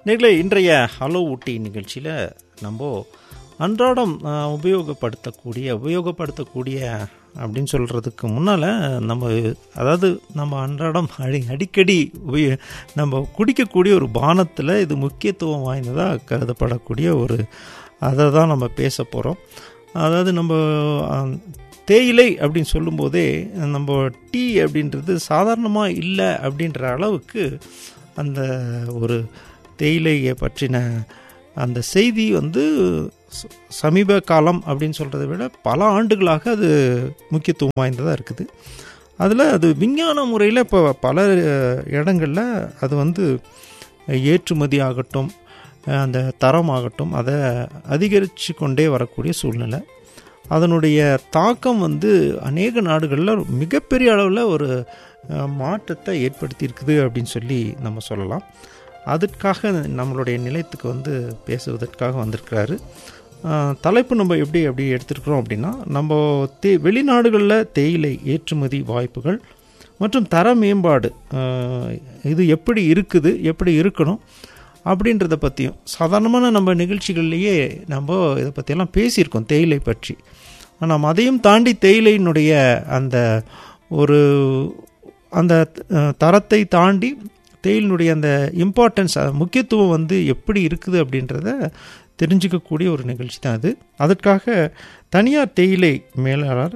நேர்களே இன்றைய ஹலோ ஊட்டி நிகழ்ச்சியில் நம்ம அன்றாடம் அஹ், உபயோகப்படுத்தக்கூடிய உபயோகப்படுத்தக்கூடிய அப்படின்னு சொல்கிறதுக்கு முன்னால் நம்ம அதாவது நம்ம அன்றாடம் அடி அடிக்கடி உபயோ நம்ம குடிக்கக்கூடிய ஒரு பானத்தில் இது முக்கியத்துவம் வாய்ந்ததாக கருதப்படக்கூடிய ஒரு அதை தான் நம்ம பேச போகிறோம் அதாவது நம்ம அஹ், தேயிலை அப்படின்னு சொல்லும்போதே நம்ம டீ அப்படின்றது சாதாரணமாக இல்லை அப்படின்ற அளவுக்கு அந்த ஒரு தேயிலையை பற்றின அந்த செய்தி வந்து ச- சமீப காலம் அப்படின்னு சொல்கிறத விட பல ஆண்டுகளாக அது முக்கியத்துவம் வாய்ந்ததாக இருக்குது அதில் அது விஞ்ஞான முறையில் இப்போ பல இடங்களில் அது வந்து ஏற்றுமதி ஆகட்டும் அந்த தரம் ஆகட்டும் அதை அதிகரித்து கொண்டே வரக்கூடிய சூழ்நிலை அதனுடைய தாக்கம் வந்து அநேக நாடுகளில் மிகப்பெரிய அளவில் ஒரு அஹ், மாற்றத்தை ஏற்படுத்தியிருக்குது அப்படின்னு சொல்லி நம்ம சொல்லலாம் அதற்காக நம்மளுடைய நிலையத்துக்கு வந்து பேசுவதற்காக வந்திருக்கிறாரு அஹ், தலைப்பு நம்ம எப்படி எப்படி எடுத்திருக்கிறோம் அப்படின்னா நம்ம தே வெளிநாடுகளில் தேயிலை ஏற்றுமதி வாய்ப்புகள் மற்றும் தர மேம்பாடு அஹ், இது எப்படி இருக்குது எப்படி இருக்கணும் அப்படின்றத பற்றியும் சாதாரணமான நம்ம நிகழ்ச்சிகள்லேயே நம்ம இதை பற்றியெல்லாம் பேசியிருக்கோம் தேயிலை பற்றி ஆனால் அதையும் தாண்டி தேயிலையினுடைய அந்த ஒரு அந்த அஹ், தரத்தை தாண்டி தேயிலினுடைய அந்த இம்பார்ட்டன்ஸ் முக்கியத்துவம் வந்து எப்படி இருக்குது அப்படின்றத தெரிஞ்சுக்கக்கூடிய ஒரு நிகழ்ச்சி தான் அது அதற்காக தனியார் தேயிலை மேலாளர்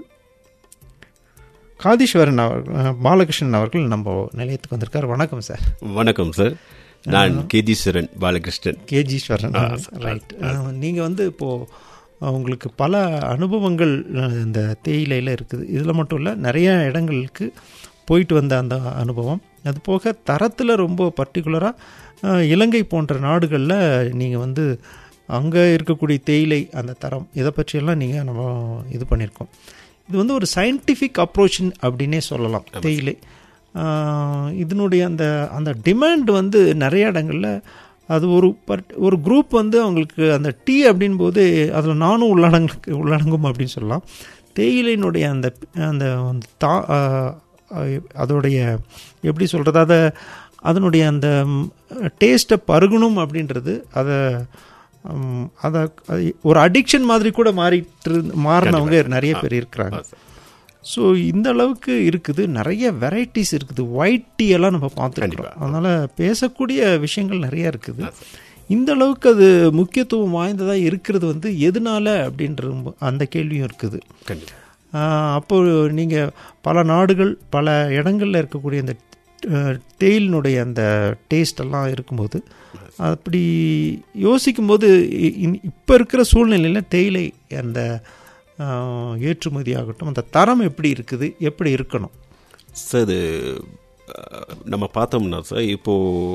காதீஸ்வரன் அவர் அஹ், பாலகிருஷ்ணன் அவர்கள் நம்ம நிலையத்துக்கு வந்திருக்கார் வணக்கம் சார் வணக்கம் சார் நான் கேதீஸ்வரன் பாலகிருஷ்ணன் கேஜீஸ்வரன் ரைட் நீங்கள் வந்து இப்போது உங்களுக்கு பல அனுபவங்கள் அஹ், இந்த தேயிலையில் இருக்குது இதில் மட்டும் இல்லை நிறைய இடங்களுக்கு போயிட்டு வந்த அந்த அனுபவம் அது போக தரத்தில் ரொம்ப பர்டிகுலராக இலங்கை போன்ற நாடுகளில் நீங்கள் வந்து அங்கே இருக்கக்கூடிய தேயிலை அந்த தரம் இதை பற்றியெல்லாம் நீங்கள் நம்ம இது பண்ணியிருக்கோம் இது வந்து ஒரு சயின்டிஃபிக் அப்ரோச் அப்படின்னே சொல்லலாம் தேயிலை ஆஹ் இதனுடைய அந்த அந்த டிமாண்ட் வந்து நிறைய இடங்களில் அது ஒரு பர்ட் ஒரு குரூப் வந்து அவங்களுக்கு அந்த டீ அப்படின் போது அதில் நானும் உள்ளடங்கு உள்ளடங்கும் அப்படின்னு சொல்லலாம் தேயிலையினுடைய அந்த அந்த அந்த தா ஆஹ் ஆஹ் அதோடைய எப்படி சொல்கிறது அதை அதனுடைய அந்த டேஸ்ட்டை பருகணும் அப்படின்றது அதை ம், அதை அது ஒரு அடிக்ஷன் மாதிரி கூட மாறிட்டு இருந்து- மாறினவங்க நிறைய பேர் இருக்கிறாங்க ஸோ இந்த அளவுக்கு இருக்குது நிறைய வெரைட்டிஸ் இருக்குது ஒயிட் டீ எல்லாம் நம்ம பார்த்துருக்கோம் அதனால் பேசக்கூடிய விஷயங்கள் நிறைய இருக்குது இந்த அளவுக்கு அது முக்கியத்துவம் வாய்ந்ததாக இருக்கிறது வந்து எதனால அப்படின்ற ரொம்ப- அந்த கேள்வியும் இருக்குது கண்டிப்பா ஆஹ் அப்போ நீங்கள் பல நாடுகள் பல இடங்களில் இருக்கக்கூடிய அந்த தேயிலினுடைய அந்த டேஸ்ட் எல்லாம் இருக்கும்போது அப்படி யோசிக்கும்போது இப்போ இருக்கிற சூழ்நிலையில் தேயிலை அந்த ஆஹ், ஏற்றுமதி ஆகட்டும் அந்த தரம் எப்படி இருக்குது எப்படி இருக்கணும் சார் இது அஹ், நம்ம பார்த்தோம்னா சார் இப்போ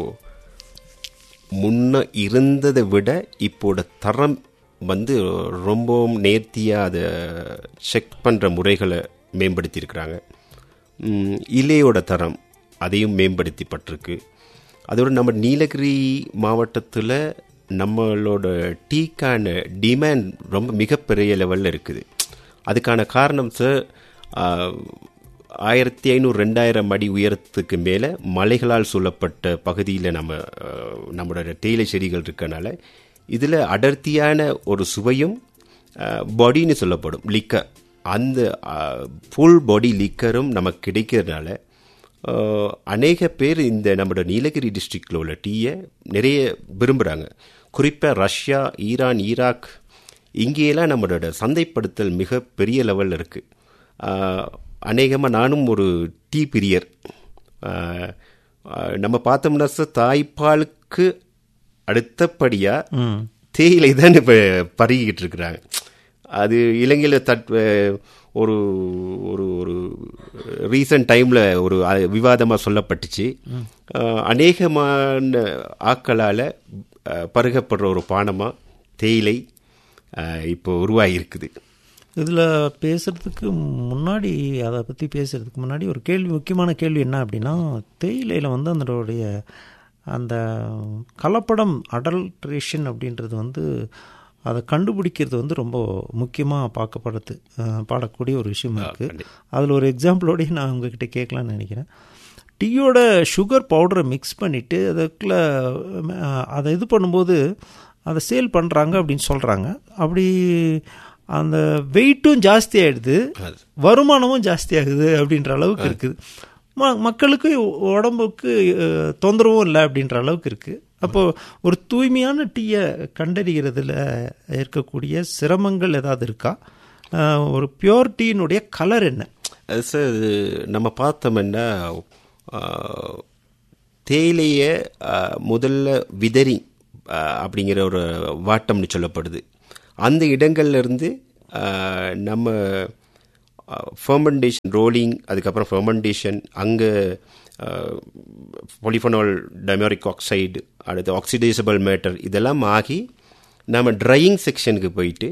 முன்ன இருந்ததை விட இப்போட தரம் வந்து ரொம்பவும் நேர்த்தியாக அதை செக் பண்ணுற முறைகளை மேம்படுத்தியிருக்கிறாங்க ம், இலையோட தரம் அதையும் மேம்படுத்திப்பட்டிருக்கு அதோட நம்ம நீலகிரி மாவட்டத்தில் நம்மளோட டீக்கான டிமாண்ட் ரொம்ப மிகப்பெரிய லெவலில் இருக்குது அதுக்கான காரணம் சார் ஆயிரத்தி ஐநூறு ரெண்டாயிரம் அடி உயரத்துக்கு மேலே மலைகளால் சூழப்பட்ட பகுதியில் நம்ம அஹ், நம்மளோட தேயிலை செடிகள் இருக்கனால இதில் அடர்த்தியான ஒரு சுவையும் பாடின்னு சொல்லப்படும் லிக்கர் அந்த ஃபுல் பாடி லிக்கரும் நமக்கு கிடைக்கிறதுனால அஹ், அநேக பேர் இந்த நம்மளோட நீலகிரி டிஸ்ட்ரிக்டில் உள்ள டீயை நிறைய விரும்புகிறாங்க குறிப்பாக ரஷ்யா ஈரான் ஈராக் இங்கேயெல்லாம் நம்மளோட சந்தைப்படுத்தல் மிக பெரிய லெவலில் இருக்குது அநேகமாக நானும் ஒரு டீ பிரியர் ஆஹ், ஆஹ், நம்ம பார்த்தோம்னா சார் தாய்ப்பாலுக்கு அடுத்தபடியாக தேயிலை தான் இப்போ பருகிக்கிட்டு இருக்கிறாங்க அது இலங்கையில் தட் ஒரு ஒரு ஒரு ரீசன்ட் டைமில் ஒரு விவாதமாக சொல்லப்பட்டுச்சு ஆஹ், அநேகமான ஆக்களால் பருகப்படுற ஒரு பானமாக தேயிலை ஆஹ், இப்போ உருவாகி இருக்குது இதில் பேசுகிறதுக்கு முன்னாடி அதை பற்றி பேசுகிறதுக்கு முன்னாடி ஒரு கேள்வி முக்கியமான கேள்வி என்ன அப்படின்னா தேயிலையில் வந்து அதனுடைய அந்த கலப்படம் அடல்ட்ரேஷன் அப்படின்றது வந்து அதை கண்டுபிடிக்கிறது வந்து ரொம்ப முக்கியமாக பார்க்கப்படுது அஹ், பாடக்கூடிய ஒரு விஷயம் இருக்குது அதில் ஒரு எக்ஸாம்பிளோடய நான் உங்ககிட்ட கேட்கலான்னு நினைக்கிறேன் டீயோட சுகர் பவுடரை மிக்ஸ் பண்ணிவிட்டு அதுக்குள்ள அஹ், அதை இது பண்ணும்போது அதை சேல் பண்ணுறாங்க அப்படின்னு சொல்கிறாங்க அப்படி அந்த வெயிட்டும் ஜாஸ்தி ஆயிடுது வருமானமும் ஜாஸ்தி ஆகுது அப்படின்ற அளவுக்கு இருக்குது ம மக்களுக்கு உடம்புக்கு அஹ், தொந்தரவும் இல்லை அப்படின்ற அளவுக்கு இருக்குது அப்போது ஒரு தூய்மையான டீயை கண்டறிகிறதுல இருக்கக்கூடிய சிரமங்கள் ஏதாவது இருக்கா அஹ், ஒரு பியோர் டீனுடைய கலர் என்ன அது சார் இது நம்ம பார்த்தோம்னா ஆ, தேயிலையை ஆ, முதல்ல விதறி ஆ, அப்படிங்கிற ஒரு வாட்டம்னு சொல்லப்படுது அந்த இடங்கள்ல இருந்து ஆ, நம்ம ஃபர்மெண்டேஷன் ரோலிங் அதுக்கப்புறம் ஃபர்மெண்டேஷன் அங்கே பொலிஃபனால் டெமோரிக் ஆக்சைடு அடுத்து ஆக்சிடைசபிள் மேட்டர் இதெல்லாம் ஆகி நம்ம ட்ரையிங் செக்ஷனுக்கு போயிட்டு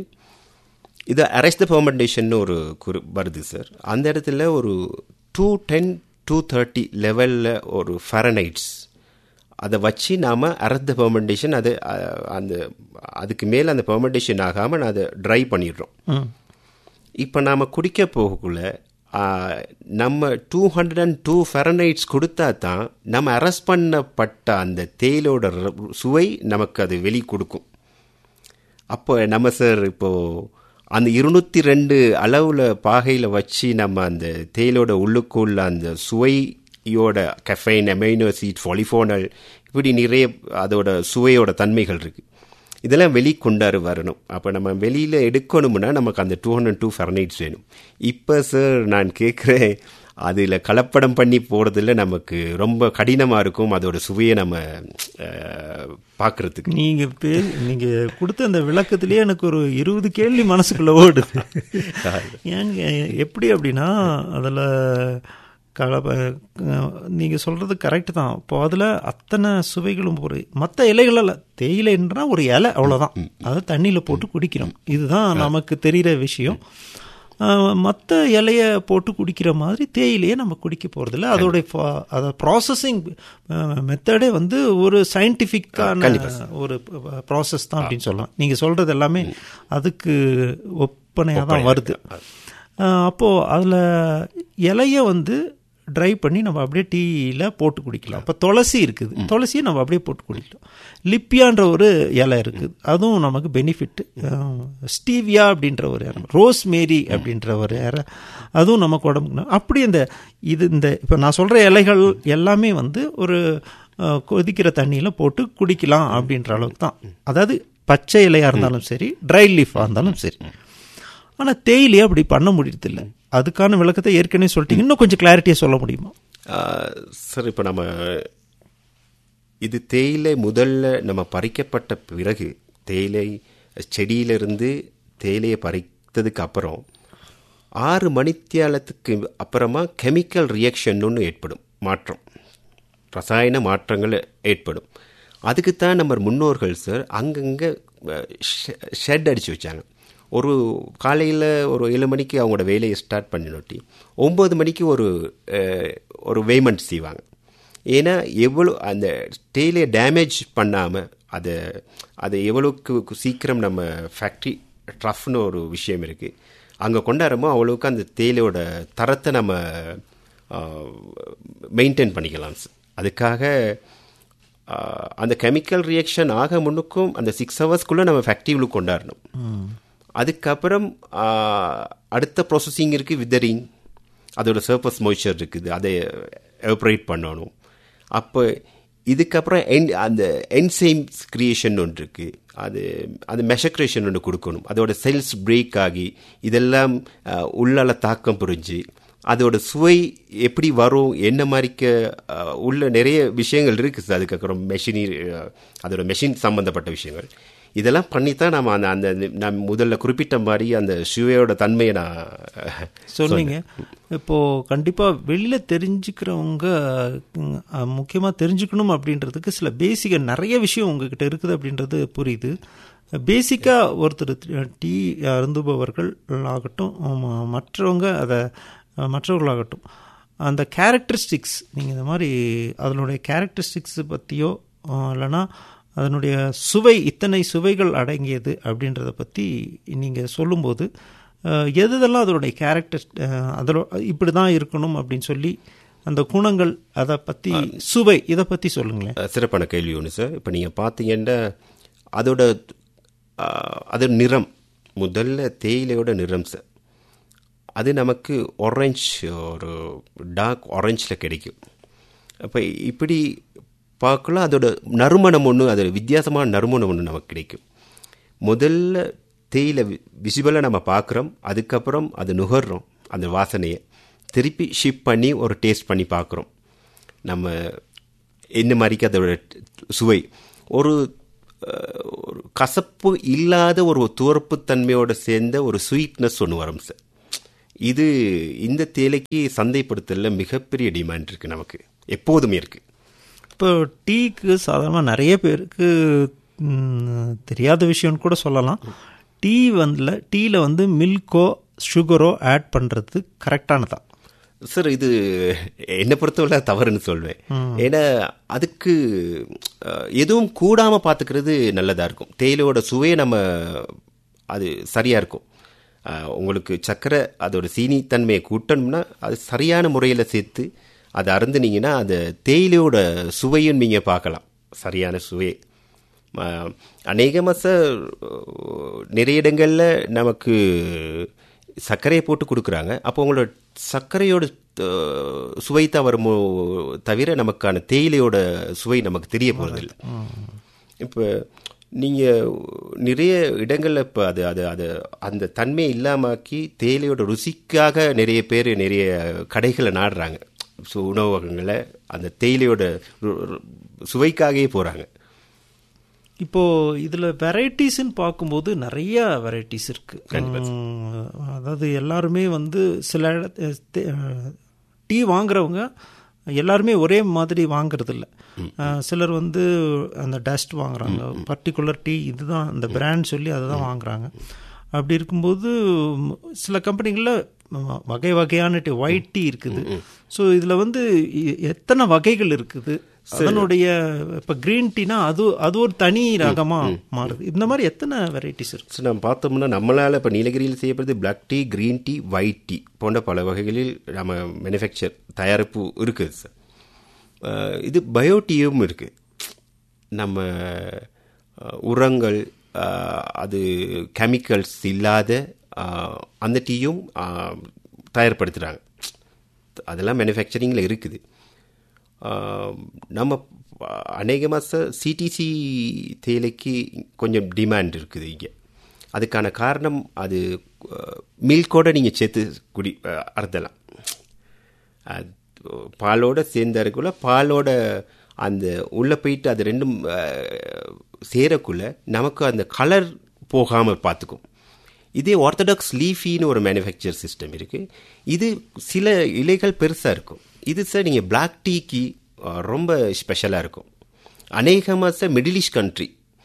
இது அரெஸ்ட் த ஃபர்மெண்டேஷன் ஒரு குறி வருது சார் அந்த இடத்துல ஒரு டூ டென் டூ தேர்ட்டி லெவலில் ஒரு ஃபரனைட்ஸ் அதை வச்சு நாம் அரெஸ்ட் த ஃபர்மெண்டேஷன் அது அஹ், அந்த அதுக்கு மேலே அந்த ஃபர்மெண்டேஷன் ஆகாமல் அதை ட்ரை பண்ணிடுறோம் ம் இப்போ நாம் குடிக்க போகக்குள்ள ஆ, நம்ம two hundred and two Fahrenheits கொடுத்தா தான் நம்ம அரெஸ்ட் பண்ணப்பட்ட அந்த தேயிலோட ர- சுவை நமக்கு அது வெளி கொடுக்கும் அப்போ நம்ம சார் இப்போ அந்த இருநூத்தி ரெண்டு அளவில் பாகையில் வச்சு நம்ம அந்த தேயிலோட உள்ளுக்குள்ள அந்த சுவையோட கெஃபைன் அமைனோ சீட் பொலிஃபோனல் இப்படி நிறைய அதோட சுவையோட தன்மைகள் இருக்கு இதெல்லாம் வெளி கொண்டாரு வரணும் அப்போ நம்ம வெளியில் எடுக்கணும்னா நமக்கு அந்த டூ ஹண்ட்ரட் டூ ஃபெரனைட்ஸ் வேணும் இப்போ சார் நான் கேட்குறேன் அதில் கலப்படம் பண்ணி போகிறதுல நமக்கு ரொம்ப கடினமாக இருக்கும் அதோட சுவையை நம்ம பார்க்குறதுக்கு நீங்க பே நீங்க கொடுத்த அந்த விளக்கத்திலேயே எனக்கு ஒரு இருபது கேள்வி மனசுக்குள்ள ஓடுது ஏங்க எப்படி அப்படின்னா அதில் கலப்ப நீங்க சொல்றது கரெக்ட் தான் இப்போ அதில் அத்தனை சுவைகளும் ஒரு மற்ற இலைகளெல்லாம் தேயிலைன்றா ஒரு இலை அவ்வளோதான் அதை தண்ணியில் போட்டு குடிக்கிறோம் இதுதான் நமக்கு தெரிகிற விஷயம் மற்ற இலையை போட்டு குடிக்கிற மாதிரி தேயிலையை நம்ம குடிக்க போகிறதில்ல அதோடைய fa- அதை ப்ராசஸிங் மெத்தடே வந்து ஒரு சயின்டிஃபிக்கான ஒரு ப்ராசஸ் தான் அப்படின்னு சொல்லலாம் நீங்கள் சொல்கிறது எல்லாமே அதுக்கு ஒப்பனையாக தான் வருது அஹ் அப்போ அதில் இலைய வந்து ட்ரை பண்ணி நம்ம அப்படியே டீயில் போட்டு குடிக்கலாம் அப்போ துளசி இருக்குது துளசியை நம்ம அப்படியே போட்டு குடிக்கலாம் லிப்பியான்ற ஒரு இலை இருக்குது அதுவும் நமக்கு பெனிஃபிட் ஸ்டீவியா அப்படின்ற ஒரு இலை ரோஸ் மேரி அப்படின்ற ஒரு இலை அதுவும் நமக்கு உடம்புக்கு ந- அப்படி இந்த இது இந்த இப்போ நான் சொல்கிற இலைகள் எல்லாமே வந்து ஒரு அஹ், கொதிக்கிற தண்ணியில் போட்டு குடிக்கலாம் அப்படின்ற அளவுக்கு தான் அதாவது பச்சை இலையாக இருந்தாலும் சரி ட்ரை லீஃபாக இருந்தாலும் சரி ஆனால் தேயிலையே அப்படி பண்ண முடியறதில்ல அதுக்கான விளக்கத்தை ஏற்கனவே சொல்லிட்டீங்க இன்னும் கொஞ்சம் கிளாரிட்டியாக சொல்ல முடியுமா சார் இப்போ நம்ம இது தேயிலை முதல்ல நம்ம பறிக்கப்பட்ட பிறகு தேயிலை செடியிலிருந்து தேயிலையை பறித்ததுக்கு அப்புறம் ஆறு மணித்தியாலத்துக்கு அப்புறமா கெமிக்கல் ரியாக்ஷன் ஒன்று ஏற்படும் மாற்றம் ரசாயன மாற்றங்கள் ஏற்படும் அதுக்கு தான் நம்ம முன்னோர்கள் சார் அங்கங்கே ஷெட் அடித்து வச்சாங்க ஒரு காலையில் ஒரு ஏழு மணிக்கு அவங்களோட வேலையை ஸ்டார்ட் பண்ணினொட்டி ஒம்பது மணிக்கு ஒரு அஹ், ஒரு வேமெண்ட் செய்வாங்க ஏன்னா எவ்வளோ அந்த டெய்லியை டேமேஜ் பண்ணாமல் அதை அதை எவ்வளோக்கு சீக்கிரம் நம்ம ஃபேக்ட்ரி ட்ரஃப்னு ஒரு விஷயம் இருக்குது அங்கே கொண்டாடுறமோ அவ்வளோக்கு அந்த தேயிலையோட தரத்தை நம்ம மெயின்டைன் பண்ணிக்கலாம் sir. அதுக்காக ஆஹ், அந்த கெமிக்கல் ரியாக்ஷன் ஆக முன்னுக்கும் அந்த சிக்ஸ் ஹவர்ஸ்க்குள்ளே நம்ம ஃபேக்ட்ரிவில் கொண்டாடணும் அதுக்கப்புறம் ஆஹ், அடுத்த ப்ராசஸிங் இருக்குது விதரிங் அதோட சர்பஸ் மோய்ச்சர் இருக்குது அதை எவப்ரேட் பண்ணணும் அப்போ இதுக்கப்புறம் என் அந்த என்சைம்ஸ் கிரியேஷன் ஒன்று இருக்குது அது அது மெஷக்ரேஷன் ஒன்று கொடுக்கணும் அதோட செல்ஸ் பிரேக் ஆகி இதெல்லாம் ஆஹ், உள்ளால தாக்கம் புரிஞ்சு அதோட சுவை எப்படி வரும் என்ன மாதிரிக்க ஆஹ், உள்ள நிறைய விஷயங்கள் இருக்குது சார் அதுக்கப்புறம் மெஷினி அதோட மெஷின் சம்மந்தப்பட்ட விஷயங்கள் இதெல்லாம் பண்ணித்தான் நம்ம அந்த அந்த நான் முதல்ல குறிப்பிட்ட மாதிரி அந்த சுவையோட தன்மையை நான் சொன்னீங்க இப்போ கண்டிப்பாக வெளியில் தெரிஞ்சுக்கிறவங்க முக்கியமாக தெரிஞ்சுக்கணும் அப்படின்றதுக்கு சில பேசிக்காக நிறைய விஷயம் உங்ககிட்ட இருக்குது அப்படின்றது புரியுது பேசிக்காக ஒருத்தர் டீ அருந்துபவர்கள் ஆகட்டும் ம- மற்றவங்க அதை மற்றவர்களாகட்டும் அந்த கேரக்டரிஸ்டிக்ஸ் நீங்கள் இந்த மாதிரி அதனுடைய கேரக்டரிஸ்டிக்ஸ் பற்றியோ இல்லைன்னா அதனுடைய சுவை இத்தனை சுவைகள் அடங்கியது அப்படின்றத பற்றி நீங்கள் சொல்லும்போது அஹ், எது எதெல்லாம் அதனுடைய கேரக்டர் அதில் இப்படி தான் இருக்கணும் அப்படின்னு சொல்லி அந்த குணங்கள் அதை பற்றி சுவை இதை பற்றி சொல்லுங்களேன் அஹ், சிறப்பான கேள்வி ஒன்று சார் இப்போ நீங்கள் பார்த்தீங்கன்னா அதோட அஹ், அதோட நிறம் முதல்ல தேயிலையோட நிறம் சார் அது நமக்கு ஆரஞ்ச் ஒரு டார்க் ஆரஞ்சில் கிடைக்கும் அப்போ இப்படி பார்க்கலாம் அதோட நறுமணம் ஒன்று அதோட வித்தியாசமான நறுமணம் ஒன்று நமக்கு கிடைக்கும் முதல்ல தேயிலை விசிபிளாக நம்ம பார்க்குறோம் அதுக்கப்புறம் அது நுகர்றோம் அந்த வாசனையை திருப்பி ஷிப் பண்ணி ஒரு டேஸ்ட் பண்ணி பார்க்குறோம் நம்ம என்ன மாதிரிக்கு அதோட சுவை ஒரு அஹ், ஒரு கசப்பு இல்லாத ஒரு துவர்ப்பு தன்மையோட சேர்ந்த ஒரு ஸ்வீட்னஸ் ஒன்று வரும் சார் இது இந்த தேயிலைக்கு சந்தைப்படுத்தல மிகப்பெரிய டிமாண்ட் இருக்குது நமக்கு எப்போதுமே இருக்குது இப்போ டீக்கு சாதாரணமாக நிறைய பேருக்கு ம், தெரியாத விஷயம்னு கூட சொல்லலாம் டீ வந்துல டீயில் வந்து மில்கோ சுகரோ ஆட் பண்ணுறது கரெக்டானதா சார் இது என்னை பொறுத்தவரை தவறுன்னு சொல்வேன் ஏன்னா அதுக்கு அஹ், எதுவும் கூடாமல் பார்த்துக்கிறது நல்லதாக இருக்கும் தேயிலையோட சுவையை நம்ம அது சரியாக இருக்கும் அஹ், உங்களுக்கு சர்க்கரை அதோட சீனி தன்மையை கூட்டணும்னா அது சரியான முறையில் சேர்த்து அதை அருந்துனீங்கன்னா அந்த தேயிலையோட சுவையும் நீங்கள் பார்க்கலாம் சரியான சுவை அநேகமாக சார் நிறைய இடங்களில் நமக்கு சர்க்கரையை போட்டு கொடுக்குறாங்க அப்போ உங்களோட சர்க்கரையோட அஹ், சுவை தான் வருமோ தவிர நமக்கான தேயிலையோட சுவை நமக்கு தெரிய போகிறதில்ல இப்போ நீங்கள் நிறைய இடங்களில் இப்போ அது அது அது அந்த தன்மையை இல்லாமாக்கி தேயிலையோட ருசிக்காக நிறைய பேர் நிறைய கடைகளை நாடுறாங்க ஸோ உணவகங்களை அந்த தேயிலையோட ரு- ரு- சுவைக்காகவே போகிறாங்க இப்போ இதில் வெரைட்டிஸ்ன்னு பார்க்கும்போது நிறைய வெரைட்டிஸ் இருக்கு உம், அதாவது எல்லாருமே வந்து சில இடத்து- தே- டீ வாங்குறவங்க எல்லாருமே ஒரே மாதிரி வாங்குறது இல்ல அஹ், சிலர் வந்து அந்த டஸ்ட் வாங்குறாங்க பர்டிகுலர் டீ இதுதான் அந்த பிராண்ட் சொல்லி அதை தான் வாங்குறாங்க அப்படி இருக்கும்போது ம், சில கம்பெனிகளில் வகை வகையான டீ ஒயிட் டீ இருக்குது ஸோ இதில் வந்து எ- எத்தனை வகைகள் இருக்குது அதனுடைய இப்போ கிரீன் டீனா அது அது ஒரு தனி ரகமா மாறுது இந்த மாதிரி எத்தனை வெரைட்டிஸ் இருக்கு ஸோ நம்ம பார்த்தோம்னா நம்மளால் இப்போ நீலகிரியில் செய்யப்படுது black tea green tea white tea போன்ற பல வகைகளில் நம்ம மேனுஃபேக்சர் தயாரிப்பு இருக்குது சார் அஹ் இது பயோ டீயும் இருக்குது நம்ம அஹ், உரங்கள் அஹ், அது கெமிக்கல்ஸ் இல்லாத அஹ், அந்த டீயும் அஹ், தயார்படுத்துகிறாங்க அதெல்லாம் மேனுஃபேக்சரிங்கில் இருக்குது ஆஹ் நம்ம அநேகமாக சார் சிடிசி தேயிலைக்கு கொஞ்சம் டிமாண்ட் இருக்குது இங்கே அதுக்கான காரணம் அது மில்கோட நீங்கள் சேர்த்து குடி அஹ், அருந்தலாம் அது பாலோட சேர்ந்த இருக்குள்ள பாலோட அந்த உள்ளே போயிட்டு அது ரெண்டும் அஹ், சேரக்குள்ள நமக்கு அந்த கலர் போகாமல் பார்த்துக்கும் இதே ஆர்த்தடாக்ஸ் லீஃபின்னு ஒரு மேனுஃபேக்சர் சிஸ்டம் இருக்குது இது சில இலைகள் பெருசாக இருக்கும் இது சார் நீங்கள் பிளாக் டீக்கு அஹ், ரொம்ப ஸ்பெஷலாக இருக்கும் அநேகமாக sir middle east country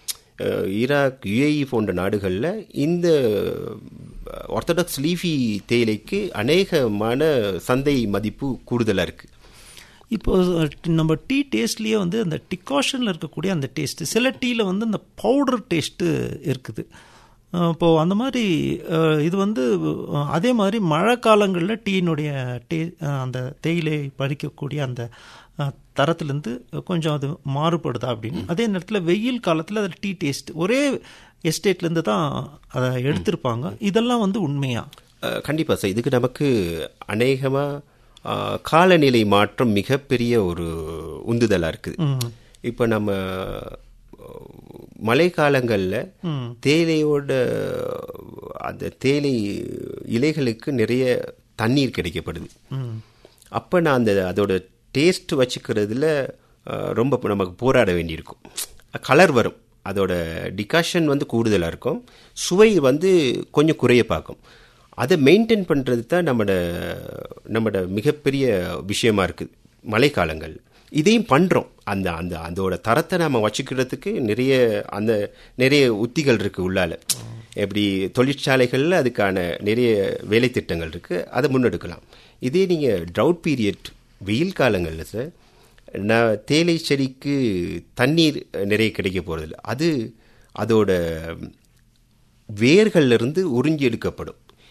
Iraq UAE போன்ற நாடுகளில் இந்த ஆர்த்தடாக்ஸ் லீஃபி தேயிலைக்கு அநேகமான சந்தை மதிப்பு கூடுதலாக இருக்குது இப்போ நம்ம டீ டேஸ்ட்லேயே வந்து அந்த டிகாஷனில் இருக்கக்கூடிய அந்த டேஸ்ட்டு சில டீயில் வந்து அந்த பவுடர் டேஸ்ட்டு இருக்குது அஹ் இப்போ அந்த மாதிரி அஹ் இது வந்து அஹ் அதே மாதிரி மழை காலங்களில் டீயினுடைய டே அஹ் அந்த தேயிலை பறிக்கக்கூடிய அந்த அஹ், தரத்திலேருந்து கொஞ்சம் அது மாறுபடுதா அப்படின்னு அதே நேரத்தில் வெயில் காலத்தில் அது டீ டேஸ்ட் ஒரே எஸ்டேட்லேருந்து தான் அதை எடுத்திருப்பாங்க இதெல்லாம் வந்து உண்மையா அஹ், கண்டிப்பா சார் இதுக்கு நமக்கு அநேகமாக காலநிலை மாற்றம் மிகப்பெரிய ஒரு உந்துதலாக இருக்குது இப்போ நம்ம அஹ், மழை காலங்களில் தேயிலையோட அந்த தேயிலை இலைகளுக்கு நிறைய தண்ணீர் கிடைக்கப்படுது அப்போ நான் அந்த அதோட டேஸ்ட் வச்சுக்கிறதுல அஹ், ரொம்ப நமக்கு போராட வேண்டியிருக்கும் கலர் வரும் அதோட டிகாஷன் வந்து கூடுதலாக இருக்கும் சுவை வந்து கொஞ்சம் குறைய பார்க்கும் அதை மெயின்டைன் பண்ணுறது தான் நம்மட நம்மட மிகப்பெரிய விஷயமா இருக்குது மழைக்காலங்கள் இதையும் பண்ணுறோம் அந்த அந்த அதோட தரத்தை நம்ம வச்சுக்கிறதுக்கு நிறைய அந்த நிறைய உத்திகள் இருக்குது உள்ளால எப்படி தொழிற்சாலைகளில் அதுக்கான நிறைய வேலை திட்டங்கள் இருக்குது அதை முன்னெடுக்கலாம் இதே நீங்கள் ட்ரவுட் பீரியட் வெயில் காலங்களில் சார் நான் தேயிலை செடிக்கு தண்ணீர் நிறைய கிடைக்க போகிறதில்ல அது அதோட வேர்கள்ல இருந்து உறிஞ்சி எடுக்கப்படும்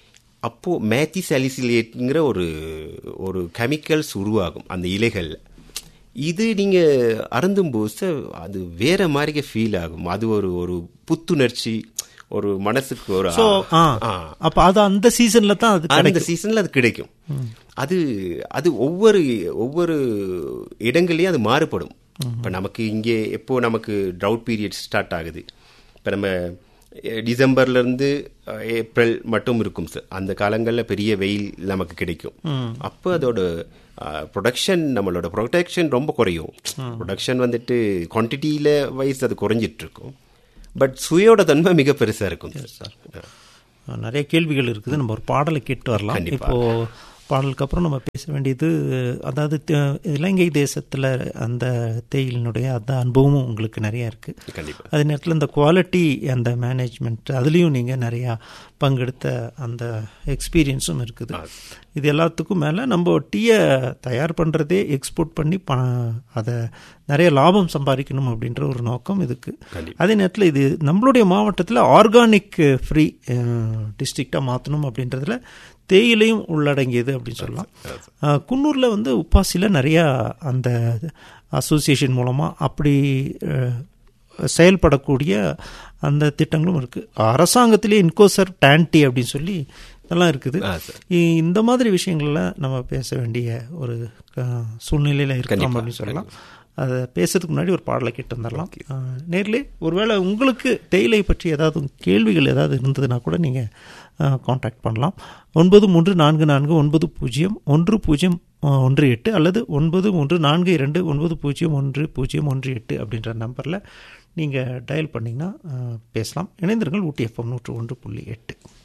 அப்போது மேத்தி சாலிசிலேட்டுங்கிற ஒரு ஒரு கெமிக்கல்ஸ் உருவாகும் அந்த இலைகளில் இது நீங்கள் அருந்தும்போது அது வேற மாதிரி ஃபீல் ஆகும் அது ஒரு ஒரு புத்துணர்ச்சி ஒரு மனசுக்கு ஒரு ஸோ ஆ அப்போ அது அந்த சீசனில் தான் அது அந்த சீசன்ல அது கிடைக்கும் அது அது ஒவ்வொரு ஒவ்வொரு இடங்கள்லயும் அது மாறுபடும் இப்ப நமக்கு இங்கே எப்போ நமக்கு ட்ரவுட் பீரியட் ஸ்டார்ட் ஆகுது இப்ப நம்ம அஹ், டிசம்பர்ல இருந்து அஹ், ஏப்ரல் மட்டும் இருக்கும் சார் அந்த காலங்களில் பெரிய வெயில் நமக்கு கிடைக்கும் அப்போ அதோட ப்ரொடக்ஷன் நம்மளோட ப்ரொடக்ஷன் ரொம்ப குறையும் ப்ரொடக்ஷன் வந்துட்டு குவான்டிட்டியில வைஸ் அது குறைஞ்சிட்டு இருக்கும் பட் சுவையோட தன்மை மிக பெருசா இருக்கும் சார் நிறைய கேள்விகள் இருக்குது நம்ம ஒரு பாடலை கேட்டு வரலாம் கண்டிப்பா. இப்போ பாடலுக்கு அப்புறம் நம்ம பேச வேண்டியது அதாவது த- இலங்கை தேசத்தில் அந்த தேயிலினுடைய அந்த அனுபவமும் உங்களுக்கு நிறையா இருக்குது கண்டிப்பா அதே நேரத்தில் இந்த குவாலிட்டி அந்த மேனேஜ்மெண்ட் அதுலேயும் நீங்கள் நிறையா பங்கெடுத்த அந்த எக்ஸ்பீரியன்ஸும் இருக்குது இது எல்லாத்துக்கும் மேலே நம்ம டீயை தயார் பண்ணுறதே எக்ஸ்போர்ட் பண்ணி ப அதை நிறைய லாபம் சம்பாதிக்கணும் அப்படின்ற ஒரு நோக்கம் இதுக்கு கண்டிப்பா. அதே நேரத்தில் இது நம்மளுடைய மாவட்டத்தில் ஆர்கானிக் ஃப்ரீ டிஸ்ட்ரிக்டாக மாற்றணும் அப்படின்றதுல தேயிலையும் உள்ளடங்கியது அப்படின்னு சொல்லலாம் அஹ், குன்னூரில் வந்து உப்பாசியில் நிறையா அந்த அசோசியேஷன் மூலமாக அப்படி அஹ், செயல்படக்கூடிய அந்த திட்டங்களும் இருக்குது அரசாங்கத்திலே இன்கோசர் டான்டி அப்படின்னு சொல்லி இதெல்லாம் இருக்குது ஆ, சார். இ- இந்த மாதிரி விஷயங்கள்ல நம்ம பேச வேண்டிய ஒரு அஹ், சூழ்நிலையில இருக்கணும் அப்படின்னு சொல்லலாம் அதை பேசுறதுக்கு முன்னாடி ஒரு பாடலை கேட்டு வந்துடலாம் அஹ், நேர்லே ஒருவேளை உங்களுக்கு தேயிலை பற்றி ஏதாவது கேள்விகள் ஏதாவது இருந்ததுன்னா கூட நீங்கள் காண்டாக்ட் பண்ணலாம் ஒன்பது மூன்று நான்கு நான்கு ஒன்பது பூஜ்ஜியம் ஒன்று பூஜ்ஜியம் அஹ், ஒன்று எட்டு அல்லது ஒன்பது மூன்று நான்கு இரண்டு ஒன்பது பூஜ்ஜியம் ஒன்று பூஜ்ஜியம் ஒன்று எட்டு அப்படின்ற நம்பரில் நீங்கள் டயல் பண்ணிங்கன்னா அஹ், பேசலாம் இணைந்திருங்கள் ஊட்டி எஃப்எம் நூற்று ஒன்று புள்ளி எட்டு